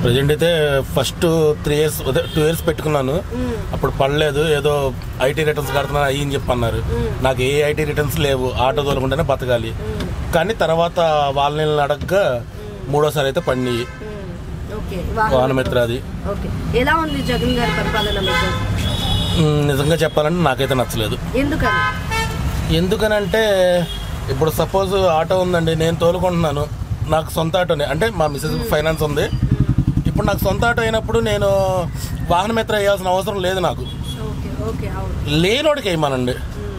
Present అయితే first three years అదే two years పెట్టుకున్నాను అప్పుడు పడలేదు ఏదో ఐటీ రిటర్న్స్ కడుతున్నా అయ్యి అని చెప్పి అన్నారు నాకు ఏ ఐటీ రిటర్న్స్ లేవు ఆటో తోలుకుంటేనే బతకాలి కానీ తర్వాత వాళ్ళని అడగగా మూడోసారి అయితే పడినాయి ఓకే వాహనమిత్రాది ఓకే ఎలా ఉంది జగన్ గారి పరిపాలన మీకు ఉమ్, నిజంగా చెప్పాలంటే నాకైతే నచ్చలేదు ఎందుకని ఎందుకనంటే ఇప్పుడు సపోజ్ ఆటో ఉందండి నేను తోలుకుంటున్నాను నాకు సొంత ఆటోనే అంటే మా మిస్సెస్ ఫైనాన్స్ ఉంది ఇప్పుడు నాకు సొంత ఆటో అయినప్పుడు నేను వాహనమిత్ర వేయాల్సిన అవసరం లేదు నాకు ఓకే ఓకే అవును లేనోడికి వేయమానండి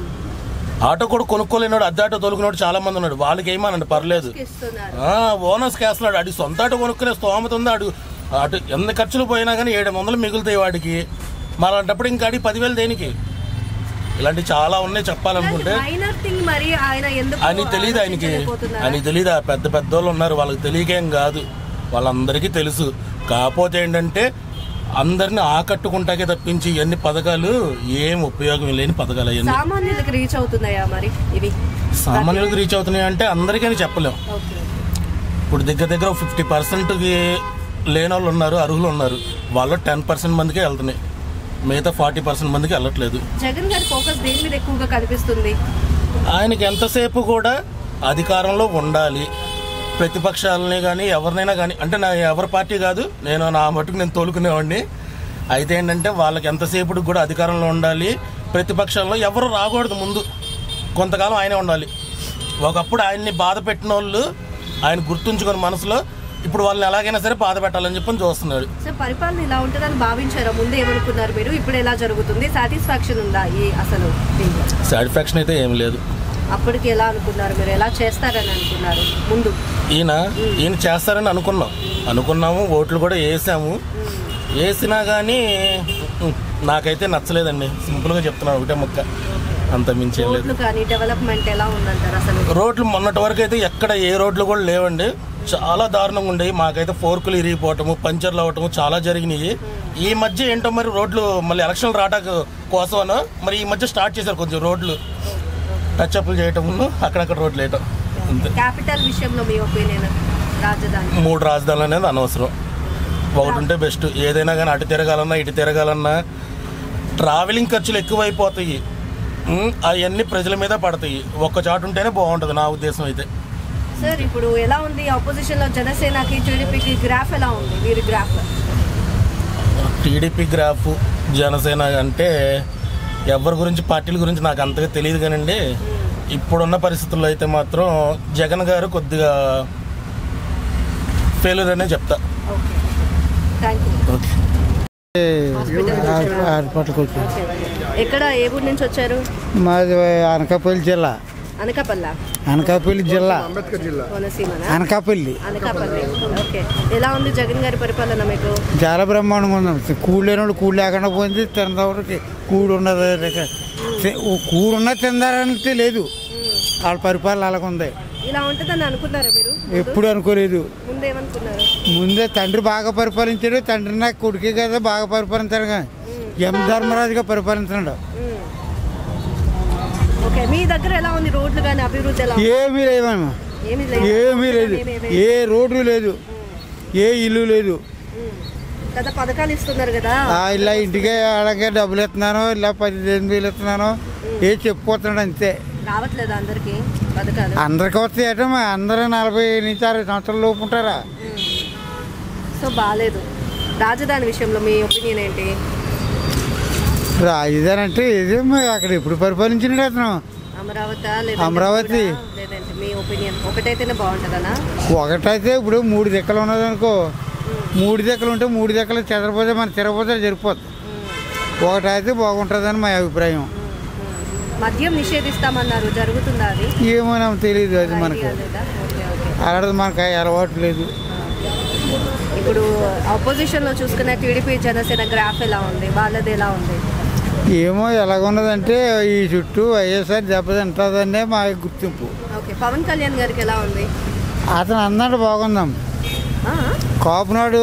ఆటో కూడా కొనుక్కోలేనోడు అద్దె ఆటో తోలుకునేవాడు చాలా మంది ఉన్నాడు వాళ్ళకి వేయమానండి పర్లేదు ఇస్తున్నారు ఓనర్స్ వేస్తున్నాడు అడి సొంత ఆటో కొనుక్కునే స్తోమత ఉంది అడు అటు ఎన్ని ఖర్చులు పోయినా కానీ ఏడు వందలు మిగులుతాయి వాడికి మరి అలాంటప్పుడు ఇంకా అడిగి పదివేలు దేనికి ఇలాంటివి చాలా ఉన్నాయి చెప్పాలనుకుంటే మైనర్ థింగ్ మరి ఆయన ఎందుకు అని తెలియదు ఆయనకి ఆలోచించలేకపోతున్నారా? అని తెలియదు ఆ పెద్ద పెద్ద వాళ్ళు ఉన్నారు వాళ్ళకి తెలియకేం కాదు వాళ్ళందరికీ తెలుసు కాకపోతే ఏంటంటే అందరిని ఆకట్టుకుంటాకే తప్పించి ఇవన్నీ పథకాలు ఏం ఉపయోగం లేని పథకాలు అవన్నీ సామాన్యులకు రీచ్ అవుతున్నాయా మరి ఇవి సామాన్యులకు రీచ్ అవుతున్నాయి అంటే అందరికీ చెప్పలేం ఓకే ఇప్పుడు దగ్గర దగ్గర ఫిఫ్టీ పర్సెంట్కి లేని వాళ్ళు ఉన్నారు అర్హులు ఉన్నారు వాళ్ళు టెన్ పర్సెంట్ మందికే వెళ్తున్నాయి మిగతా ఫార్టీ పర్సెంట్ మందికి వెళ్ళట్లేదు జగన్ గారి ఫోకస్ దేని మీద ఎక్కువగా కనిపిస్తుంది ఆయనకి ఎంతసేపు కూడా అధికారంలో ఉండాలి ప్రతిపక్షాలని కానీ ఎవరినైనా కానీ అంటే నా ఎవరి పార్టీ కాదు నేను నా మటుకు నేను తోలుకునేవాడిని అయితే ఏంటంటే వాళ్ళకి ఎంతసేపు కూడా అధికారంలో ఉండాలి ప్రతిపక్షాల్లో ఎవరు రాకూడదు ముందు కొంతకాలం ఆయనే ఉండాలి ఒకప్పుడు ఆయన్ని బాధ పెట్టిన వాళ్ళు ఆయన గుర్తుంచుకొని మనసులో ఇప్పుడు వాళ్ళని ఎలాగైనా సరే బాధ పెట్టాలని చెప్పని చూస్తున్నాడు సో పరిపాలన ఇలా ఉంటుందని భావించారా ముందు ఏమనుకున్నారు మీరు ఇప్పుడు ఎలా జరుగుతుంది సాటిస్ఫాక్షన్ ఉందా ఈ అసలు దీంట్లో సాటిస్ఫాక్షన్ అయితే ఏం లేదు అప్పటికి ఎలా అనుకున్నారు మీరు ఎలా చేస్తారని అనుకున్నారు ముందు ఈయన ఈయన చేస్తారని అనుకున్నాం అనుకున్నాము ఓట్లు కూడా వేసాము వేసినా కానీ ఉమ్, నాకైతే నచ్చలేదండి సింపుల్గా చెప్తున్నాను ఒకటే ముక్క అంత మించి ఏం లేదు రోడ్లు కానీ డెవలప్మెంట్ ఎలా ఉందంటారు అసలు రోడ్లు మొన్నటి వరకు అయితే ఎక్కడ ఏ రోడ్లు కూడా లేవండి చాలా దారుణంగా ఉండేవి మాకైతే ఫోర్కులు ఇరిగిపోవటము పంచర్లు అవ్వటము చాలా జరిగినాయి ఈ మధ్య ఏంటో మరి రోడ్లు మళ్ళీ ఎలక్షన్లు రావడానికి కోసమనో మరి ఈ మధ్య స్టార్ట్ చేశారు కొంచెం రోడ్లు టచ్ అప్లు చేయటము అక్కడక్కడ రోడ్లు వేయటం అంతే క్యాపిటల్ విషయంలో మీ ఒపీనియన్ రాజధాని మూడు రాజధానులు అనేది అనవసరం ఒకటి ఉంటే బెస్ట్ ఏదైనా కానీ అటు తిరగాలన్నా ఇటు తిరగాలన్నా ట్రావెలింగ్ ఖర్చులు ఎక్కువైపోతాయి ఉమ్, అవన్నీ ప్రజల మీద పడతాయి ఒక్క చాటు ఉంటేనే బాగుంటుంది నా ఉద్దేశం అయితే సార్ ఇప్పుడు ఎలా ఉంది ఆపోజిషన్ లో జనసేనకి టీడీపీకి గ్రాఫ్ ఎలా ఉంది వీరి గ్రాఫ్ టీడీపీ గ్రాఫ్ జనసేన అంటే ఎవరి గురించి పార్టీల గురించి నాకు అంతగా తెలియదు కానండి ఇప్పుడున్న పరిస్థితుల్లో అయితే మాత్రం జగన్ గారు కొద్దిగా ఫెయిల్యూర్ అనే చెప్తా ఓకే థ్యాంక్ యూ ఓకే హాస్పిటల్కి వచ్చి ఓకే ఎక్కడ ఏ ఊరు నుంచి వచ్చారు మాది అనకాపల్లి జిల్లా అనకాపల్ల అనకాపల్లి జిల్లా కోనసీమనా అనకాపల్లి అనకాపల్లి ఓకే ఎలా ఉంది జగన్ గారి పరిపాలన మీకు చాలా బ్రహ్మాండంగా ఉంది కూడు లేనివాడు కూడు లేకుండా పోయింది తినదవరికి కూడు ఉన్నది తి- ఓ కూడు ఉన్న తిందారంటే లేదు వాళ్ళ పరిపాలన అలాగుంది ఇలా ఉంటుందని అనుకున్నారా మీరు ఎప్పుడు అనుకోలేదు ముందు ఏమనుకున్నారు ముందే తండ్రి బాగా పరిపాలించాడు తండ్రి నాకు కొడుకే కదా బాగా పరిపాలించాడు కానీ ఎం ధర్మరాజుగా పరిపాలించాడు మ్మ్. ఓకే మీ దగ్గర ఎలా ఉంది రోడ్లు కానీ అభివృద్ధి ఎలా ఉంది? ఏమీ లేవమ్మా ఏమీ లేదు ఏమీ లేదు ఏ రోడ్డు లేదు ఏ ఇల్లు లేదు మ్మ్. గత పథకాలు ఇస్తున్నారు కదా ఆ, ఇలా ఇంటికి అలాగే డబ్బులు ఇస్తున్నాను ఇలా పదిహేను వేలు ఇస్తున్నాను ఏ చెప్పుకోతున్నాడు అంతే రావట్లేదు అందరికి పథకాలు అందరికి వస్తాయి అంటే మా అందరూ నలభై నుంచి అరవై సంవత్సరాల లోపు ఉంటారా సో బాగాలేదు రాజధాని విషయంలో మీ ఒపీనియన్ ఏంటి రాజధాని అంటే ఇదే మరి అక్కడ ఎప్పుడు పరిపాలించినాడు అతను అమరావతి లేదంటే అమరావతి. కూడా? లేదంటే మీ ఒపీనియన్ ఒకటైతేనే బాగుంటుందనా ఒకటైతే ఇప్పుడు మూడు దిక్కలు ఉన్నది అనుకో మూడు దిక్కలు ఉంటే మూడు దిక్కలు చెదరపోతే మన తిరగపోతే జరిపోతుంది ఒకటైతే బాగుంటుందని మా అభిప్రాయం మద్యం నిషేధిస్తామన్నారు జరుగుతుందా అది ఏమో నాకు తెలియదు అది మనకు ఐడియా లేదా? ఓకే ఓకే అలాంటిది మనకు అలవాటు లేదు ఇప్పుడు ఆపోజిషన్ లో చూసుకున్న టీడీపీ జనసేన గ్రాఫ్ ఎలా ఉంది వాళ్ళది ఎలా ఉంది ఏమో ఎలాగున్నదంటే ఈ చుట్టూ వైఎస్ఆర్ దెబ్బతింటుందనే మా గుర్తింపు ఓకే పవన్ కళ్యాణ్ గారికి ఎలా ఉంది అతను అన్నాడు బాగుందాం ఆ? కాపునాడు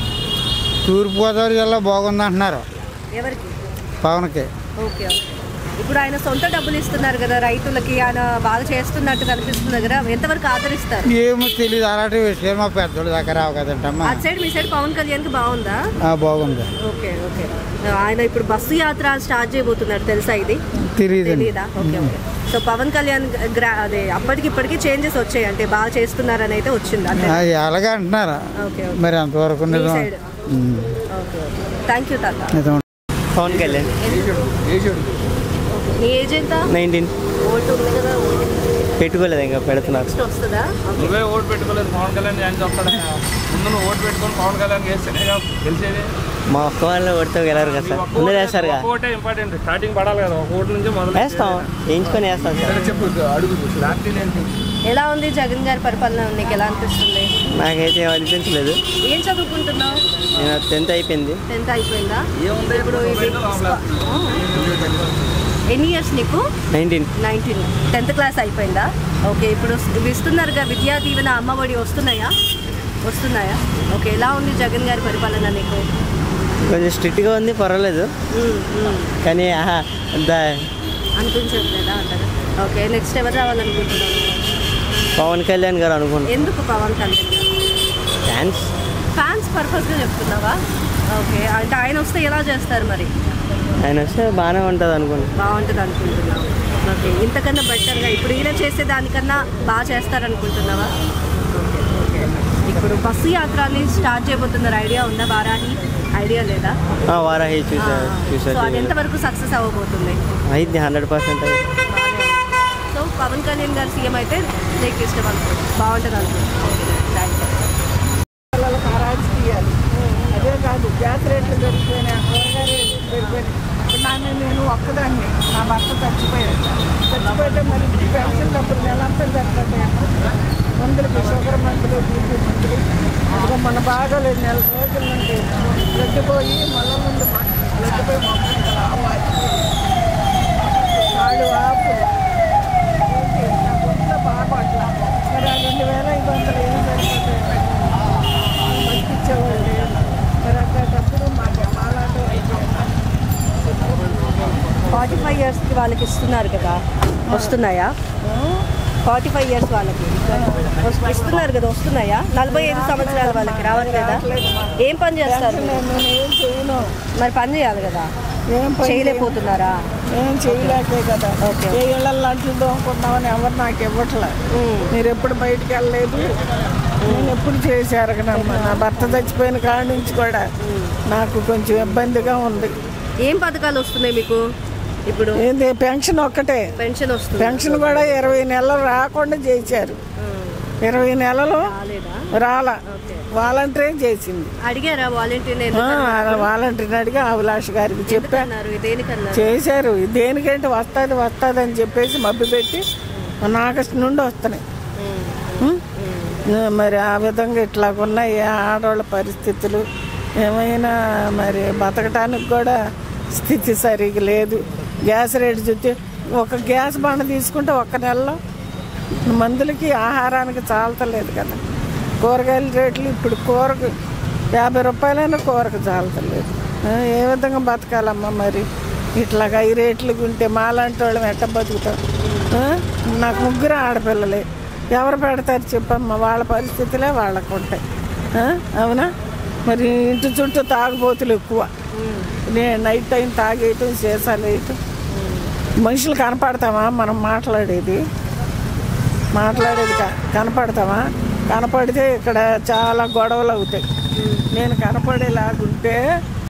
తూర్పుగోదావరి జిల్లా బాగుంది అంటున్నారు ఎవరికి పవన్కి ఓకే ఓకే ఇప్పుడు ఆయన సొంత డబ్బులు ఇస్తున్నారు కదా రైతులకి ఆయన బాగా చేస్తున్నట్టు కనిపిస్తుంది కదా ఎంతవరకు ఆదరిస్తారు ఏమో తెలియదు అలాంటి విషయాలు మా పెద్దోళ్ళ దగ్గర రావు కదంటమ్మా అటు సైడ్ మీ సైడ్ పవన్ కళ్యాణ్ కి బాగుందా ఆ, బాగుంది ఓకే ఓకే ఆయన ఇప్పుడు బస్సు యాత్ర స్టార్ట్ చేయబోతున్నారు తెలుసా ఇది తెలియదండి తెలీదా okay okay so Pawan Kalyan గ్రా అదే అప్పటికి ఇప్పటికి చేంజెస్ వచ్చాయి అంటే బాగా చేస్తున్నారని అయితే వచ్చింది అంతే అది అలాగే అంటున్నారా ఓకే ఓకే మరి అంతవరకు మీ నిజం side um, okay okay thank you తాత నిజం పవన్ కళ్యాణ్ మీ ఏజ్ ఎంత నైన్టీన్ ఓటు ఉంది కదా ఓటు పెట్టుకోలేదు ఇంకా పెడుతున్నారు నెక్స్ట్ వస్తుందా ఓకే. నువ్వే ఓటు పెట్టుకోలేదు పవన్ కళ్యాణ్ జాయిన్ చేస్తాడా ముందు నువ్వు ఓటు పెట్టుకొని పవన్ కళ్యాణ్ వేస్తేనే కదా గెలిచేది మా అక్క వాళ్ళు కొడితే గెలరు కదా సార్ అందరూ వేస్తారుగా ఒక ఓటే ఇంపార్టెంట్ స్టార్టింగ్ పడాలి కదా ఒక ఓటు నుంచి మొదలు వేస్తాం వేయించుకొని వేస్తాం సార్ చెప్పు అడుగు లాంటి ఏంటి ఎలా ఉంది జగన్ గారి పరిపాలన నీకు ఎలా అనిపిస్తుంది నాకైతే ఏం అనిపించలేదు ఏం చదువుకుంటున్నావు నేను టెన్త్ అయిపోయింది టెన్త్ అయిపోయిందా ఇప్పుడు ఇది ఎన్ని ఇయర్స్ నీకు నైన్టీన్ నైన్టీన్ టెన్త్ క్లాస్ అయిపోయిందా ఓకే ఇప్పుడు ఇవి ఇస్తున్నారుగా విద్యా దీవెన అమ్మఒడి వస్తున్నాయా వస్తున్నాయా ఓకే ఎలా ఉంది జగన్ గారి పరిపాలన నీకు కొంచెం స్ట్రిక్ట్గా ఉంది పర్వాలేదు ఉమ్, ఉమ్. కానీ ఆహా, అంత అనిపించట్లేదా అంటారా ఓకే నెక్స్ట్ ఎవరు రావాలనుకుంటున్నాను పవన్ కళ్యాణ్ గారు అనుకుంటున్నాను ఎందుకు పవన్ కళ్యాణ్ గారు థ్యాంక్స్ ఫ్యాన్స్ పర్పస్గా చెప్తున్నావా ఓకే అంటే ఆయన వస్తే ఎలా చేస్తారు మరి ఆయన వస్తే బాగానే ఉంటుంది అనుకుంటున్నాను బాగుంటుంది అనుకుంటున్నావు ఓకే ఇంతకన్నా బెటర్గా ఇప్పుడు ఈయన చేసే దానికన్నా బాగా చేస్తారనుకుంటున్నావా ఓకే ఓకే ఇప్పుడు బస్సు యాత్రని స్టార్ట్ చేయబోతున్నారు ఐడియా ఉందా వారాహి ఐడియా లేదా ఆ, వారాహి చూసారు సో అది చూసారు ఎంతవరకు సక్సెస్ అవ్వబోతుంది అయితే హండ్రెడ్ పర్సెంట్ బాగానే ఉంది. సో పవన్ కళ్యాణ్ గారు సీఎం అయితే నీకు ఇష్టం అనుకో బాగుంటుంది అనుకుంటున్నాను థ్యాంక్ యూ పిల్లలకు హరాజు తీయాలి అదే కాదు గ్యాస్ రేట్లు పెరిగిపోయినాయి కూరగాయలు రేట్లు పెరిగిపోయినాయి ఇప్పుడు నాన్న నేను ఒక్కదాన్ని నా భర్త చచ్చిపోయాడు చచ్చిపోతే మరి పెన్షన్ డబ్బులు నెలంతా జరుగుతాయి మందులకి షుగర్ మందులు బీపీ మందులు అదిగో మన బాగోలేదు నెల రోజుల నుండి గడ్డిపోయి మళ్ళీ ముందు గడ్డిపోయి మొత్తం రావాలి కాళ్ళు ఆపులు ఏంటి, నా ఒంట్లో బాగా మరి ఆ రెండు వేల ఐదు వందలు ఏం సరిపోతాయి బతికిచ్చేవాళ్ళు లేరు మరి అట్లాంటప్పుడు మాకు మాలాంటి ఫార్టీ ఫైవ్ ఇయర్స్కి వాళ్ళకి ఇస్తున్నారు కదా వస్తున్నాయా ఫార్టీ ఫైవ్ ఇయర్స్ వాళ్ళకి వస్- ఇస్తున్నారు కదా వస్తున్నాయా నలభై ఐదు సంవత్సరాల వాళ్ళకి రావట్లేదా ఏం పని చేస్తారు మీరు? నేను ఏం చేయను మరి పని చేయాలి కదా ఏం పని చేయలేకపోతున్నారా చేయను. ఏం చేయలేకే కదా ఓకే. ఏ ఇళ్ళల్లో అంట్లు దోముకున్నామని ఎవరు నాకు ఇవ్వట్లే ఉమ్. మీరు ఎప్పుడు బయటికి వెళ్ళలేదు నేను ఎప్పుడు చేశారు కదమ్మా నా భర్త చచ్చిపోయిన కాడ నుంచి కూడా నాకు కొంచెం ఇబ్బందిగా ఉంది ఏం పథకాలు వస్తున్నాయి మీకు ఇప్పుడు ఏంది పెన్షన్ ఒక్కటే పెన్షన్ వస్తుంది పెన్షన్ కూడా ఇరవై నెలలు రాకుండా చేశారు ఇరవై నెలలు రాలేదా రాలా వాలంటీరే చేసింది అడిగారా వాలంటీర్ వాలంటీర్ అడిగి అభిలాష్ గారికి చెప్పాను అన్నారు దేనికన్నారు చేశారు దేనికంటే వస్తుంది వస్తుంది అని చెప్పేసి మబ్బి పెట్టి మన ఆగస్టు నుండి వస్తున్నాయి ఉం? మరి ఆ విధంగా ఇట్లా ఉన్నాయి ఆడవాళ్ళ పరిస్థితులు ఏమైనా మరి బతకటానికి కూడా స్థితి సరిగ్గా లేదు గ్యాస్ రేటు చూస్తే ఒక గ్యాస్ బండ తీసుకుంటే ఒక్క నెలలో మందులకి ఆహారానికి చాలతలేదు కదా కూరగాయల రేట్లు ఇప్పుడు కూరకు యాభై రూపాయలైనా కూరకు చాలతలేదు ఆ, ఏ విధంగా బతకాలమ్మా మరి ఇట్లాగా ఈ రేట్లకు ఉంటే మాలాంటి వాళ్ళం ఎట్ట బతుకుతాం ఆ? నాకు ముగ్గురు ఆడపిల్లలే ఎవరు పెడతారు చెప్పమ్మా వాళ్ళ పరిస్థితులే వాళ్ళకు ఉంటాయి ఆ? అవునా మరి ఇంటి చుట్టూ తాగుబోతులు ఎక్కువ నేను నైట్ టైం తాగేయటం సీసాలు వేయటం మనుషులు కనపడతామా మనం మాట్లాడేది మాట్లాడేది క- కనపడతామా కనపడితే ఇక్కడ చాలా గొడవలు అవుతాయి నేను కనపడేలాగుంటే